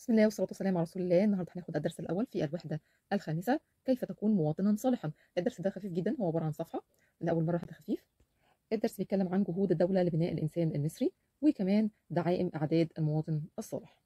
بسم الله والصلاة والسلام على رسول الله النهارده هناخد الدرس الأول في الوحدة الخامسة كيف تكون مواطنا صالحا الدرس ده خفيف جدا هو عبارة عن صفحة لأول مرة حتى خفيف الدرس بيتكلم عن جهود الدولة لبناء الإنسان المصري وكمان دعائم إعداد المواطن الصالح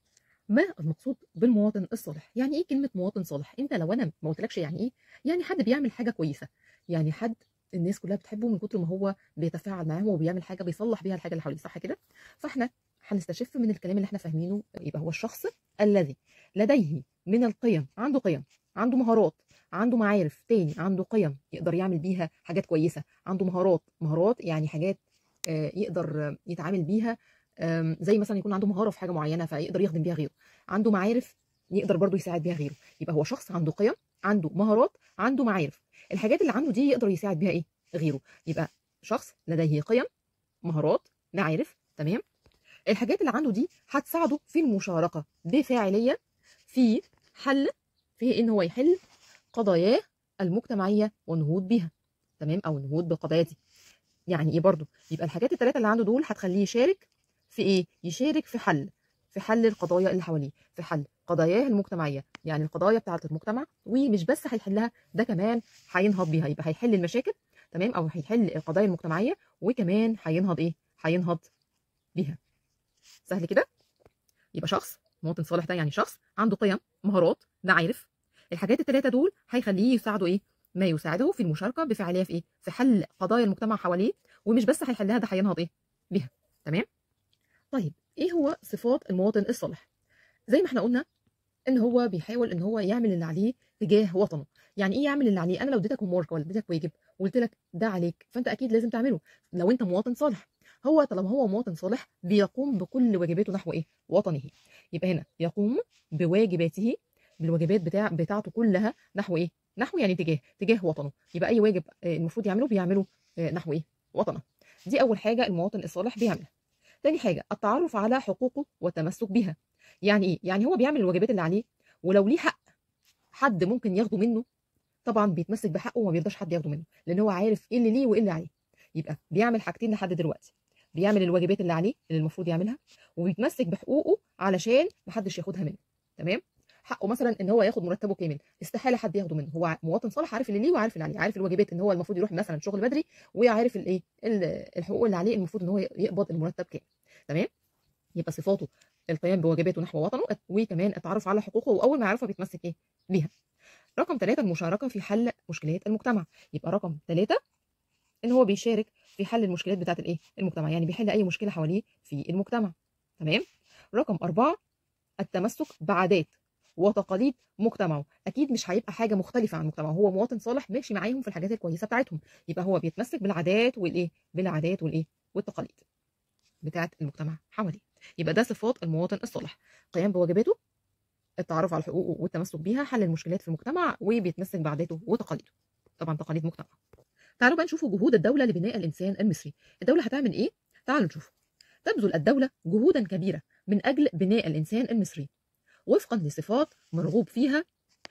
ما المقصود بالمواطن الصالح يعني ايه كلمة مواطن صالح انت لو انا ما قلتلكش يعني ايه يعني حد بيعمل حاجة كويسة يعني حد الناس كلها بتحبه من كتر ما هو بيتفاعل معاهم وبيعمل حاجة بيصلح بيها الحاجة اللي حواليه صح كده فاحنا هنستشف من الكلام اللي احنا فاهمينه يبقى هو الشخص الذي لديه من القيم عنده قيم عنده مهارات عنده معارف تاني عنده قيم يقدر يعمل بيها حاجات كويسة عنده مهارات مهارات يعني حاجات آه، يقدر آه، يتعامل بيها آم، زي مثلا يكون عنده مهارة في حاجة معينة فيقدر يخدم بيها غيره عنده معارف يقدر برضه يساعد بيها غيره يبقى هو شخص عنده قيم عنده مهارات عنده معارف الحاجات اللي عنده دي يقدر يساعد بيها ايه غيره يبقى شخص لديه قيم مهارات معارف تمام الحاجات اللي عنده دي هتساعده في المشاركة بفاعلية في حل في ان هو يحل قضاياه المجتمعية والنهوض بيها تمام او النهوض بالقضايا دي يعني ايه برضو يبقى الحاجات الثلاثة اللي عنده دول هتخليه يشارك في ايه يشارك في حل في حل القضايا اللي حواليه في حل قضاياه المجتمعية يعني القضايا بتاعة المجتمع ومش بس هيحلها ده كمان هينهض بيها يبقى هيحل المشاكل تمام او هيحل القضايا المجتمعية وكمان هينهض ايه هينهض بيها سهل كده يبقى شخص مواطن صالح ده يعني شخص عنده قيم مهارات معارف الحاجات الثلاثه دول هيخليه يساعده ايه ما يساعده في المشاركه بفعاليه في ايه في حل قضايا المجتمع حواليه ومش بس هيحلها ده هينهض ايه بيها تمام طيب ايه هو صفات المواطن الصالح زي ما احنا قلنا ان هو بيحاول ان هو يعمل اللي عليه تجاه وطنه يعني ايه يعمل اللي عليه انا لو اديتك هوم ولا اديتك واجب وقلت لك ده عليك فانت اكيد لازم تعمله لو انت مواطن صالح هو طالما هو مواطن صالح بيقوم بكل واجباته نحو ايه وطنه يبقى هنا يقوم بواجباته بالواجبات بتاع بتاعته كلها نحو ايه نحو يعني تجاه تجاه وطنه يبقى اي واجب آه، المفروض يعمله بيعمله آه، نحو ايه وطنه دي اول حاجه المواطن الصالح بيعملها تاني حاجه التعرف على حقوقه والتمسك بها يعني ايه يعني هو بيعمل الواجبات اللي عليه ولو ليه حق حد ممكن ياخده منه طبعا بيتمسك بحقه وما بيرضاش حد ياخده منه لان هو عارف ايه اللي ليه وايه اللي عليه يبقى بيعمل حاجتين لحد دلوقتي بيعمل الواجبات اللي عليه اللي المفروض يعملها وبيتمسك بحقوقه علشان محدش ياخدها منه تمام حقه مثلا ان هو ياخد مرتبه كامل استحاله حد ياخده منه هو مواطن صالح عارف اللي ليه وعارف اللي عليه عارف الواجبات ان هو المفروض يروح مثلا شغل بدري وعارف الايه ال- الحقوق اللي عليه المفروض ان هو يقبض المرتب كامل تمام يبقى صفاته القيام بواجباته نحو وطنه وكمان التعرف على حقوقه واول ما يعرفها بيتمسك ايه بيها رقم ثلاثة المشاركة في حل مشكلات المجتمع يبقى رقم ثلاثة ان هو بيشارك في حل المشكلات بتاعت الايه المجتمع يعني بيحل اي مشكله حواليه في المجتمع تمام رقم أربعة التمسك بعادات وتقاليد مجتمعه اكيد مش هيبقى حاجه مختلفه عن مجتمعه هو مواطن صالح ماشي معاهم في الحاجات الكويسه بتاعتهم يبقى هو بيتمسك بالعادات والايه بالعادات والايه والتقاليد بتاعت المجتمع حواليه يبقى ده صفات المواطن الصالح قيام بواجباته التعرف على حقوقه والتمسك بيها حل المشكلات في المجتمع وبيتمسك بعاداته وتقاليده طبعا تقاليد مجتمع تعالوا بقى نشوفوا جهود الدولة لبناء الإنسان المصري الدولة هتعمل إيه؟ تعالوا نشوف تبذل الدولة جهودا كبيرة من أجل بناء الإنسان المصري وفقا لصفات مرغوب فيها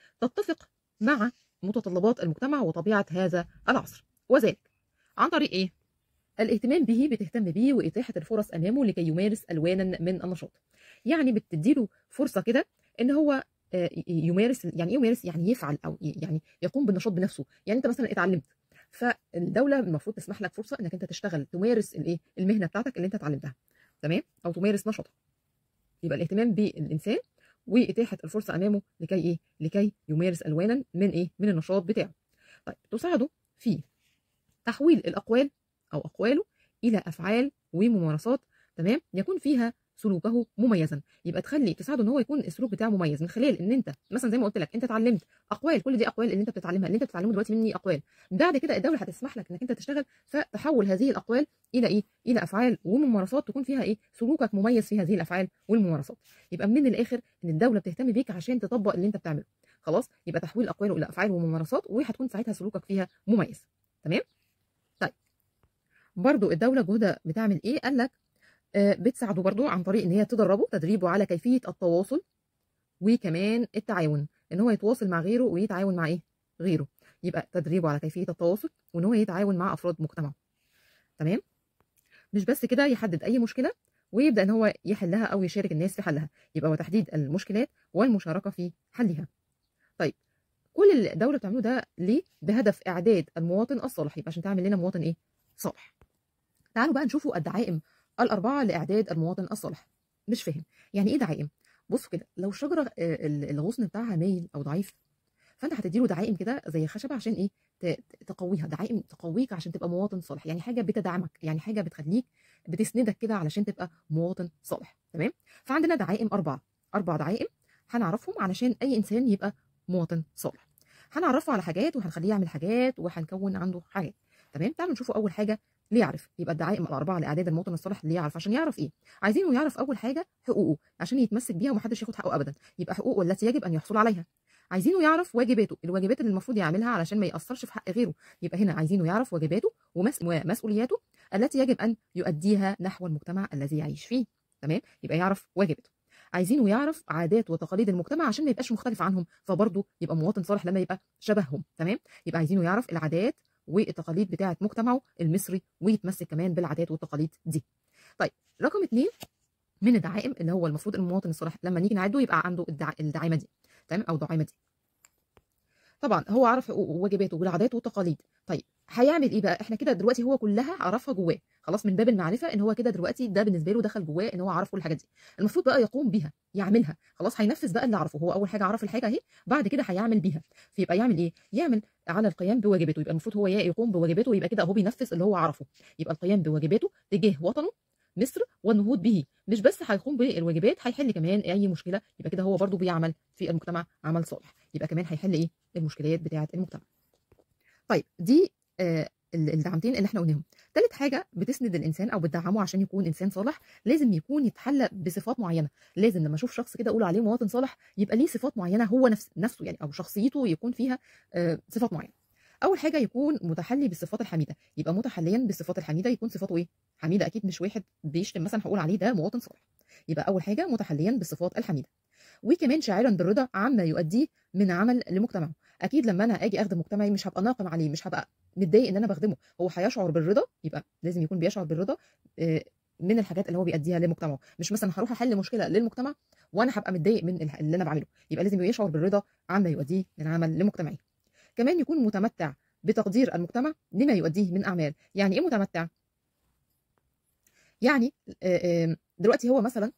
تتفق مع متطلبات المجتمع وطبيعة هذا العصر وذلك عن طريق إيه؟ الاهتمام به بتهتم به وإتاحة الفرص أمامه لكي يمارس ألوانا من النشاط يعني بتديله فرصة كده إن هو آه، يمارس يعني ايه يمارس يعني يفعل او يعني يقوم بالنشاط بنفسه يعني انت مثلا اتعلمت فالدوله المفروض تسمح لك فرصه انك انت تشتغل تمارس الايه المهنه بتاعتك اللي انت اتعلمتها تمام او تمارس نشاطك يبقى الاهتمام بالانسان واتاحه الفرصه امامه لكي ايه لكي يمارس الوانا من ايه من النشاط بتاعه طيب تساعده في تحويل الاقوال او اقواله الى افعال وممارسات تمام يكون فيها سلوكه مميزا يبقى تخلي تساعده ان هو يكون السلوك بتاعه مميز من خلال ان انت مثلا زي ما قلت لك انت اتعلمت اقوال كل دي اقوال اللي انت بتتعلمها اللي انت بتتعلمه دلوقتي مني اقوال بعد كده الدوله هتسمح لك انك انت تشتغل فتحول هذه الاقوال الى ايه الى افعال وممارسات تكون فيها ايه سلوكك مميز في هذه الافعال والممارسات يبقى من الاخر ان الدوله بتهتم بيك عشان تطبق اللي انت بتعمله خلاص يبقى تحويل اقواله الى افعال وممارسات وهتكون ساعتها سلوكك فيها مميز تمام طيب برضو الدوله جهودها بتعمل ايه قال لك آه، بتساعده برضو عن طريق ان هي تدربه تدريبه على كيفيه التواصل وكمان التعاون ان هو يتواصل مع غيره ويتعاون مع ايه غيره يبقى تدريبه على كيفيه التواصل وان هو يتعاون مع افراد مجتمعه تمام مش بس كده يحدد اي مشكله ويبدا ان هو يحلها او يشارك الناس في حلها يبقى هو تحديد المشكلات والمشاركه في حلها طيب كل اللي الدوله بتعمله ده ليه بهدف اعداد المواطن الصالح يبقى عشان تعمل لنا مواطن ايه صالح تعالوا بقى نشوفوا الدعائم الاربعه لاعداد المواطن الصالح مش فاهم يعني ايه دعائم بصوا كده لو الشجره آه، ال- الغصن بتاعها مايل او ضعيف فانت هتديله دعائم كده زي خشبه عشان ايه ت- تقويها دعائم تقويك عشان تبقى مواطن صالح يعني حاجه بتدعمك يعني حاجه بتخليك بتسندك كده علشان تبقى مواطن صالح تمام فعندنا دعائم اربعه اربع دعائم هنعرفهم علشان اي انسان يبقى مواطن صالح هنعرفه على حاجات وهنخليه يعمل حاجات وهنكون عنده حاجات تمام تعالوا نشوفوا اول حاجه ليه يعرف يبقى الدعائم الاربعه لاعداد المواطن الصالح ليه يعرف عشان يعرف ايه عايزينه يعرف اول حاجه حقوقه عشان يتمسك بيها ومحدش ياخد حقه ابدا يبقى حقوقه التي يجب ان يحصل عليها عايزينه يعرف واجباته الواجبات اللي المفروض يعملها علشان ما ياثرش في حق غيره يبقى هنا عايزينه يعرف واجباته ومس- ومسؤولياته التي يجب ان يؤديها نحو المجتمع الذي يعيش فيه تمام يبقى يعرف واجباته عايزينه يعرف عادات وتقاليد المجتمع عشان ما يبقاش مختلف عنهم فبرضه يبقى مواطن صالح لما يبقى شبههم تمام يبقى عايزينه يعرف العادات والتقاليد بتاعه مجتمعه المصري ويتمسك كمان بالعادات والتقاليد دي طيب رقم اتنين من الدعائم اللي هو المفروض المواطن الصالح لما نيجي نعده يبقى عنده الدع... الدعيمه دي تمام او الدعيمه دي طبعا هو عرف حقوقه وواجباته والعادات والتقاليد طيب هيعمل ايه بقى احنا كده دلوقتي هو كلها عرفها جواه خلاص من باب المعرفه ان هو كده دلوقتي ده بالنسبه له دخل جواه ان هو عرف كل الحاجات دي المفروض بقى يقوم بيها يعملها خلاص هينفذ بقى اللي عرفه هو اول حاجه عرف الحاجه اهي بعد كده هيعمل بيها فيبقى يعمل ايه يعمل على القيام بواجباته يبقى المفروض هو يقوم بواجباته يبقى كده هو بينفذ اللي هو عرفه يبقى القيام بواجباته تجاه وطنه مصر والنهوض به مش بس هيقوم بالواجبات هيحل كمان اي مشكله يبقى كده هو برضو بيعمل في المجتمع عمل صالح يبقى كمان هيحل ايه المشكلات بتاعه المجتمع طيب دي آه ال- الدعمتين اللي احنا قلناهم تالت حاجه بتسند الانسان او بتدعمه عشان يكون انسان صالح لازم يكون يتحلى بصفات معينه لازم لما اشوف شخص كده اقول عليه مواطن صالح يبقى ليه صفات معينه هو نفس نفسه يعني او شخصيته يكون فيها آه صفات معينه اول حاجه يكون متحلي بالصفات الحميده يبقى متحليا بالصفات الحميده يكون صفاته ايه حميده اكيد مش واحد بيشتم مثلا هقول عليه ده مواطن صالح يبقى اول حاجه متحليا بالصفات الحميده وكمان شاعرا بالرضا عما يؤديه من عمل لمجتمعه اكيد لما انا اجي اخدم مجتمعي مش هبقى ناقم عليه مش هبقى متضايق ان انا بخدمه هو هيشعر بالرضا يبقى لازم يكون بيشعر بالرضا آه، من الحاجات اللي هو بيأديها لمجتمعه مش مثلا هروح احل مشكله للمجتمع وانا هبقى متضايق من الح- اللي انا بعمله يبقى لازم يشعر بالرضا عما يؤديه من عمل لمجتمعه كمان يكون متمتع بتقدير المجتمع لما يؤديه من اعمال يعني ايه متمتع يعني آه، آه، دلوقتي هو مثلا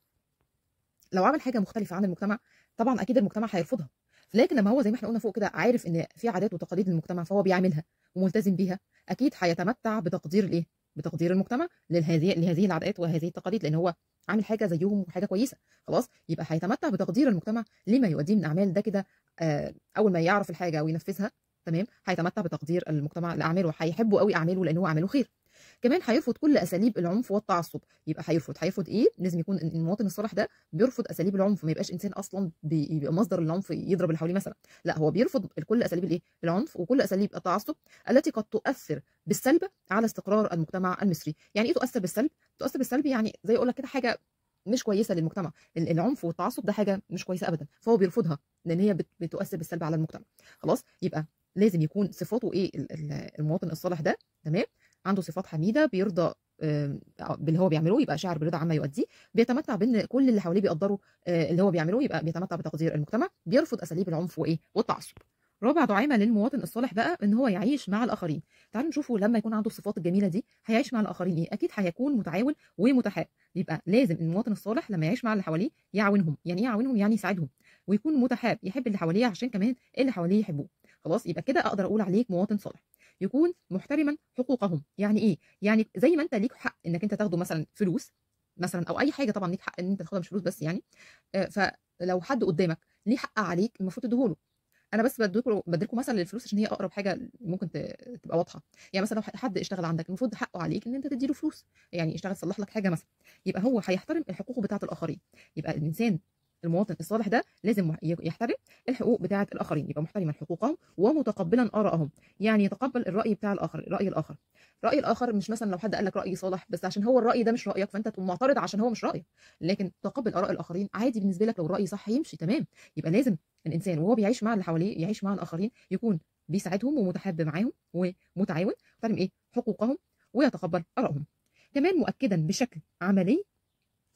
لو عمل حاجه مختلفه عن المجتمع طبعا اكيد المجتمع هيرفضها لكن لما هو زي ما احنا قلنا فوق كده عارف ان في عادات وتقاليد للمجتمع فهو بيعملها وملتزم بيها اكيد هيتمتع بتقدير الايه بتقدير المجتمع لهذه لهذه العادات وهذه التقاليد لان هو عامل حاجه زيهم وحاجه كويسه خلاص يبقى هيتمتع بتقدير المجتمع لما يؤديه من اعمال ده كده آه، اول ما يعرف الحاجه وينفذها تمام هيتمتع بتقدير المجتمع لاعماله هيحبوا قوي اعماله لان هو اعماله خير كمان هيرفض كل اساليب العنف والتعصب يبقى هيرفض هيرفض ايه لازم يكون المواطن الصالح ده بيرفض اساليب العنف ما يبقاش انسان اصلا بيبقى مصدر العنف يضرب اللي حواليه مثلا لا هو بيرفض كل اساليب الايه العنف وكل اساليب التعصب التي قد تؤثر بالسلب على استقرار المجتمع المصري يعني ايه تؤثر بالسلب تؤثر بالسلب يعني زي اقول لك كده حاجه مش كويسه للمجتمع ال- العنف والتعصب ده حاجه مش كويسه ابدا فهو بيرفضها لان هي بت- بتؤثر بالسلب على المجتمع خلاص يبقى لازم يكون صفاته ايه ال- ال- المواطن الصالح ده تمام عنده صفات حميده بيرضى آم، باللي هو بيعمله يبقى شاعر برضا عما يؤديه بيتمتع بان كل اللي حواليه بيقدروا آه، اللي هو بيعمله يبقى بيتمتع بتقدير المجتمع بيرفض اساليب العنف وايه والتعصب رابع دعيمه للمواطن الصالح بقى ان هو يعيش مع الاخرين تعالوا نشوفوا لما يكون عنده الصفات الجميله دي هيعيش مع الاخرين ايه اكيد هيكون متعاون ومتحاب يبقى لازم المواطن الصالح لما يعيش مع اللي حواليه يعاونهم يعني ايه يعاونهم يعني يساعدهم ويكون متحاب يحب اللي حواليه عشان كمان اللي حواليه يحبوه خلاص يبقى كده اقدر اقول عليك مواطن صالح يكون محترما حقوقهم يعني ايه يعني زي ما انت ليك حق انك انت تاخده مثلا فلوس مثلا او اي حاجه طبعا ليك حق ان انت تاخدها مش فلوس بس يعني آه، فلو حد قدامك ليه حق عليك المفروض تديهوله انا بس بديكوا بديلكوا مثلا للفلوس عشان هي اقرب حاجه ممكن ت- تبقى واضحه يعني مثلا لو حد اشتغل عندك المفروض حقه عليك ان انت تديله فلوس يعني اشتغل صلح لك حاجه مثلا يبقى هو هيحترم الحقوق بتاعه الاخرين يبقى الانسان المواطن الصالح ده لازم يحترم الحقوق بتاعه الاخرين يبقى محترما حقوقهم ومتقبلا ارائهم يعني يتقبل الراي بتاع الاخر راي الاخر راي الاخر مش مثلا لو حد قال لك راي صالح بس عشان هو الراي ده مش رايك فانت تقوم معترض عشان هو مش رايك لكن تقبل اراء الاخرين عادي بالنسبه لك لو الراي صح يمشي تمام يبقى لازم الانسان وهو بيعيش مع اللي حواليه يعيش مع الاخرين يكون بيساعدهم ومتحاب معاهم ومتعاون يحترم ايه حقوقهم ويتقبل ارائهم كمان مؤكدا بشكل عملي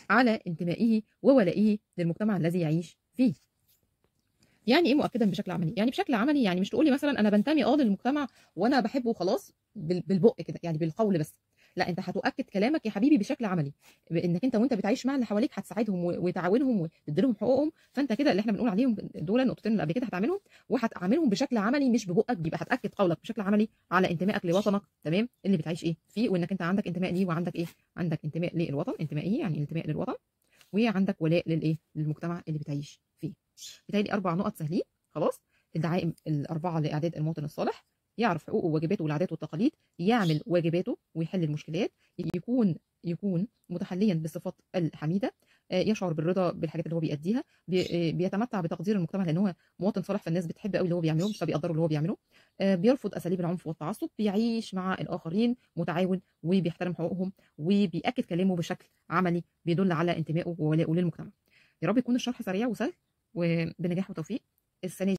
على انتمائه وولائه للمجتمع الذي يعيش فيه يعني ايه مؤكدا بشكل عملي يعني بشكل عملي يعني مش تقولي مثلا انا بنتمي اه للمجتمع وانا بحبه وخلاص بال- بالبق كده يعني بالقول بس لا انت هتؤكد كلامك يا حبيبي بشكل عملي بانك انت وانت بتعيش مع اللي حواليك هتساعدهم و- وتعاونهم وتديلهم حقوقهم فانت كده اللي احنا بنقول عليهم دول النقطتين اللي قبل كده هتعملهم وهتعاملهم بشكل عملي مش ببقك يبقى هتاكد قولك بشكل عملي على انتمائك لوطنك تمام اللي بتعيش ايه فيه وانك انت عندك انتماء ليه وعندك ايه عندك انتماء للوطن انتمائيه يعني انتماء للوطن وعندك ولاء للايه للمجتمع اللي بتعيش فيه بالتالي اربع نقط سهلين خلاص الدعائم الاربعه لاعداد المواطن الصالح يعرف حقوقه وواجباته والعادات والتقاليد يعمل واجباته ويحل المشكلات يكون يكون متحليا بالصفات الحميده آه، يشعر بالرضا بالحاجات اللي هو بيأديها بي- آه، بيتمتع بتقدير المجتمع لان هو مواطن صالح فالناس بتحب قوي اللي هو بيعمله فبيقدروا اللي هو بيعمله آه، بيرفض اساليب العنف والتعصب بيعيش مع الاخرين متعاون وبيحترم حقوقهم وبيأكد كلامه بشكل عملي بيدل على انتمائه وولائه للمجتمع يا رب يكون الشرح سريع وسهل وبنجاح وتوفيق السنه